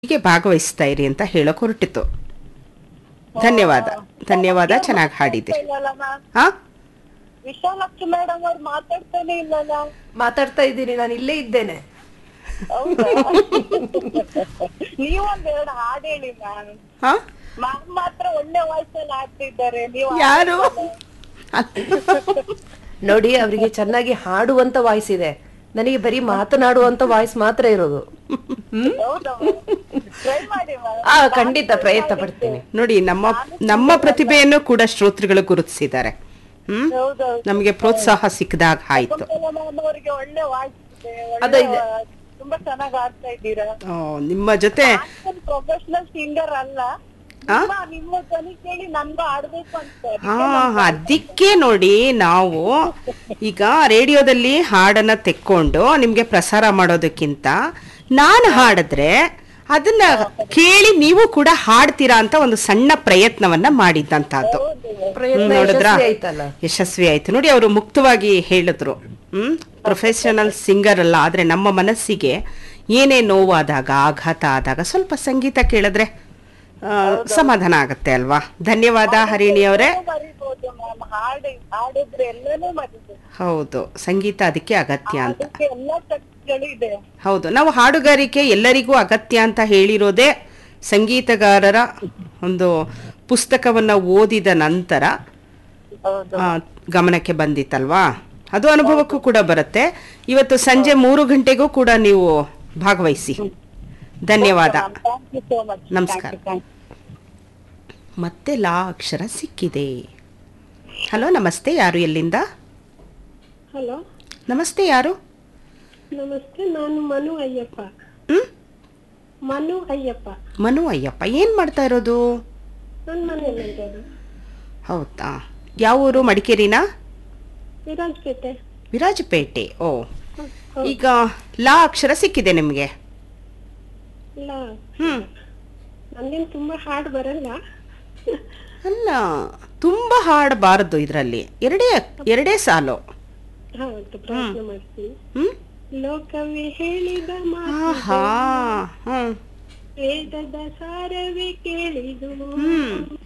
ಹೀಗೆ ಭಾಗವಹಿಸ್ತಾ ಇರಿ ಅಂತ ಹೇಳಕ್ ಹೊರಟಿತ್ತು ಧನ್ಯವಾದ ಧನ್ಯವಾದ ಚೆನ್ನಾಗಿ ಹಾಡಿದೆ ಇಲ್ಲಲ್ಲ ಮ್ಯಾಮ್ ಹಾ ವಿಶಾಲಾಕ್ಷಿ ಮೇಡಮ್ ಅವ್ರು ಮಾತಾಡ್ತಾನೆ ಇಲ್ಲಲ್ಲ ಮಾತಾಡ್ತಾ ಇದ್ದೀನಿ ನಾನು ಇಲ್ಲೇ ಇದ್ದೇನೆ ಹೌದಾ ನೀವೊಂದ್ ಎರಡು ಹಾಡು ಹೇಳಿ ಮ್ಯಾಮ್ ಹಾ ಮ್ಯಾಮ್ ಮಾತ್ರ ಒಳ್ಳೆ ವಾಯ್ಸ್ ಅಲ್ಲಿ ಹಾಡ್ತಿದ್ದಾರೆ ನೀವು ಯಾರು ನೋಡಿ ಅವರಿಗೆ ಚೆನ್ನಾಗಿ ಹಾಡುವಂತ ವಾಯ್ಸ್ ಇದೆ ನನಗೆ ಬರೀ ಮಾತನಾಡುವಂತ ವಾಯ್ಸ್ ಮಾತ್ರ ಇರೋದು ಹೌದಾ ಟ್ರೈ ಮಾಡಿ ಮ್ಯಾಮ್ ಆ ಖಂಡಿತ ಪ್ರಯತ್ನ ಪಡ್ತೀನಿ ನೋಡಿ ನಮ್ಮ ನಮ್ಮ ಪ್ರತಿಭೆಯನ್ನು ಕೂಡ ಶ್ರೋತೃಗಳು ಗುರುತಿಸಿದ್ದಾರೆ ಹ್ಮ್ ಹೌದೌದು ನಮಗೆ ಪ್ರೋತ್ಸಾಹ ಸಿಕ್ಕದಾಗ ಆಯ್ತು ಮ್ಯಾಮ್ ಅವರಿಗೆ ಒಳ್ಳೆ ವಾಯ್ಸ್ ಇದೆ ಅದ ಒಳ್ಳೆ ಇದೆ. ವಾ- ತುಂಬಾ ಚೆನ್ನಾಗಿ ಆಡ್ತಾ ಇದ್ದೀರಾ ಆ, ನಿಮ್ಮ ಜೊತೆ ಪ್ರೊಫೆಷನಲ್ ಸಿಂಗರ್ ಅಲ್ಲ ಆ? ನಿಮ್ಮ- ನಿಮ್ಮ ಧ್ವನಿ ಕೇಳಿ ನನ್ಗೂ ಆಡ್ಬೇಕು ಅಂತ ಹಾ ಅದಕ್ಕೆ ನೋಡಿ ನಾವು ಈಗ ರೇಡಿಯೋದಲ್ಲಿ ಹಾಡನ್ನ ತೆಕ್ಕೊಂಡು ನಿಮ್ಗೆ ಪ್ರಸಾರ ಮಾಡೋದಕ್ಕಿಂತ ನಾನು ಹಾಡಿದ್ರೆ ಅದನ್ನ ಕೇಳಿ ನೀವು ಕೂಡ ಹಾಡ್ತೀರಾ ಅಂತ ಒಂದು ಸಣ್ಣ ಪ್ರಯತ್ನವನ್ನ ಮಾಡಿದ್ದಂತಹದ್ದು ಪ್ರಯತ್ನ ನೋಡಿದ್ರಾ ಯಶಸ್ವಿ ಆಯ್ತಲ್ಲ ಯಶಸ್ವಿ ಆಯ್ತು ನೋಡಿ ಅವರು ಮುಕ್ತವಾಗಿ ಹೇಳಿದ್ರು ಹ್ಮ್ ಪ್ರೊಫೆಷನಲ್ ಸಿಂಗರ್ ಅಲ್ಲ ಆದ್ರೆ ನಮ್ಮ ಮನಸ್ಸಿಗೆ ಏನೇ ನೋವಾದಾಗ ಆಘಾತ ಆದಾಗ ಸ್ವಲ್ಪ ಸಂಗೀತ ಕೇಳಿದ್ರೆ ಆ, ಸಮಾಧಾನ ಆಗತ್ತೆ ಅಲ್ವಾ ಧನ್ಯವಾದ ಹರಿಣಿ ಅವರೇ ಮರಿಬಹುದು ಮ್ಯಾಮ್ ಹಾಡು ಹಾಡಿದ್ರೆ ಎಲ್ಲಾನು ಮರಿಬಹುದು ಹೌದು ಸಂಗೀತ ಅದಕ್ಕೆ ಅಗತ್ಯ ಅಂತ ಅದಕ್ಕೆ ಎಲ್ಲಾ ಶಕ್ತಿಗಳು ಇದೆ ಹೌದು ನಾವು ಹಾಡುಗಾರಿಕೆ ಎಲ್ಲರಿಗೂ ಅಗತ್ಯ ಅಂತ ಹೇಳಿರೋದೇ ಸಂಗೀತಗಾರರ ಒಂದು ಪುಸ್ತಕವನ್ನ ಓದಿದ ನಂತರ ಹೌದು ಆ, ಗಮನಕ್ಕೆ ಬಂದಿತ್ತಲ್ವಾ ಅದು ಅನುಭವಕ್ಕೂ ಕೂಡ ಬರುತ್ತೆ ಇವತ್ತು ಸಂಜೆ ಮೂರು ಗಂಟೆಗೂ ಕೂಡ ನೀವು ಭಾಗವಹಿಸಿ ಧನ್ಯವಾದ ಥ್ಯಾಂಕ್ ಯು ಸೋ ಮಚ್ ನಮಸ್ಕಾರ. ಮತ್ತೆ ಲಾ ಅಕ್ಷರ ಸಿಕ್ಕಿದೆ ಹಲೋ ನಮಸ್ತೆ ಯಾರು ಎಲ್ಲಿಂದ ಹಲೋ ನಮಸ್ತೆ ಯಾರು ನಮಸ್ತೆ ನಾನು ಮನು ಅಯ್ಯಪ್ಪ ಹ್ಮ್ ಮನು ಅಯ್ಯಪ್ಪ ಮನು ಅಯ್ಯಪ್ಪ ಏನ್ ಮಾಡ್ತಾ ಇರೋದು ನನ್ನ ಮನೆಯಲ್ಲಿರೋದು ಹೌದಾ ಯಾವ ಊರು ಮಡಿಕೇರಿನಾ ವಿರಾಜ್ಪೇಟೆ ವಿರಾಜಪೇಟೆ ಓ ಹ, ಹೌದು. ಈಗ ಲಾ ಅಕ್ಷರ ಸಿಕ್ಕಿದೆ ನಿಮಗೆ ಇಲ್ಲ ಹ್ಮ್ ನನ್ಗೇನು ತುಂಬಾ ಹಾಡು ಬರಲ್ಲ ಅಲ್ಲ ತುಂಬಾ ಹಾಡಬಾರದು ಇದರಲ್ಲಿ ಎರಡೇ ಎರಡೇ ಸಾಲು ಹೌದು ಪ್ರಯತ್ನ ಮಾಡ್ತೀನಿ ಹ್ಮ್ ಲೋಕವೇ ಹೇಳಿದ ಆಹಾ ಮಾತು ಹ್ಮ್ ವೇದದ ಸಾರವೇ ಕೇಳಿದು ಹ್ಮ್